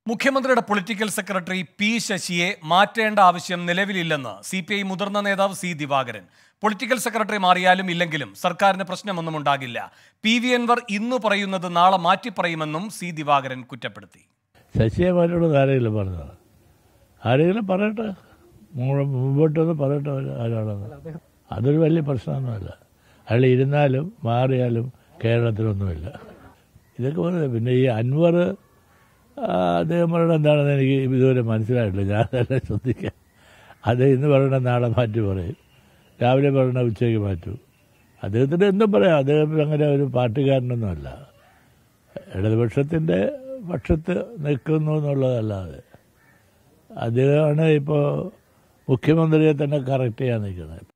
മുഖ്യമന്ത്രിയുടെ political secretary P ശശിയെ മാറ്റേണ്ട ആവശ്യം നിലവിലില്ലെന്ന് സി പി ഐ മുതിർന്ന നേതാവ് സി ദിവാകരൻ പൊളിറ്റിക്കൽ സെക്രട്ടറി മാറിയാലും ഇല്ലെങ്കിലും സർക്കാരിന് പ്രശ്നമൊന്നും ഉണ്ടാകില്ല പി വി അൻവർ ഇന്ന് പറയുന്നത് നാളെ മാറ്റി പറയുമെന്നും സി ദിവാകരൻ കുറ്റപ്പെടുത്തി ശശിയമാരോട് ആരെങ്കിലും പറഞ്ഞത് ആരെങ്കിലും പറയട്ടെ മുമ്പ് മുമ്പോട്ടൊന്ന് പറയട്ടെ അവര് ആരാണെന്ന് അതൊരു വലിയ പ്രശ്നമൊന്നുമല്ല അയാൾ ഇരുന്നാലും മാറിയാലും കേരളത്തിലൊന്നുമില്ല ഇതൊക്കെ പറയുന്നത് പിന്നെ ഈ അൻവർ ആ, അദ്ദേഹം പറയണത് എന്താണെന്ന് എനിക്ക് ഇതുവരെ മനസ്സിലായിട്ടില്ല ഞാൻ തന്നെ ശ്രദ്ധിക്കാം അദ്ദേഹം ഇന്ന് പറയണ നാളെ മാറ്റി പറയും രാവിലെ പറയണ ഉച്ചയ്ക്ക് മാറ്റും അദ്ദേഹത്തിന് എന്തും പറയാം അദ്ദേഹം അങ്ങനെ ഒരു പാർട്ടിക്കാരനൊന്നുമല്ല ഇടതുപക്ഷത്തിൻ്റെ പക്ഷത്ത് നിൽക്കുന്നു എന്നുള്ളതല്ലാതെ അദ്ദേഹമാണ് ഇപ്പോൾ മുഖ്യമന്ത്രിയെ തന്നെ കറക്റ്റ് ചെയ്യാൻ നിൽക്കുന്നത്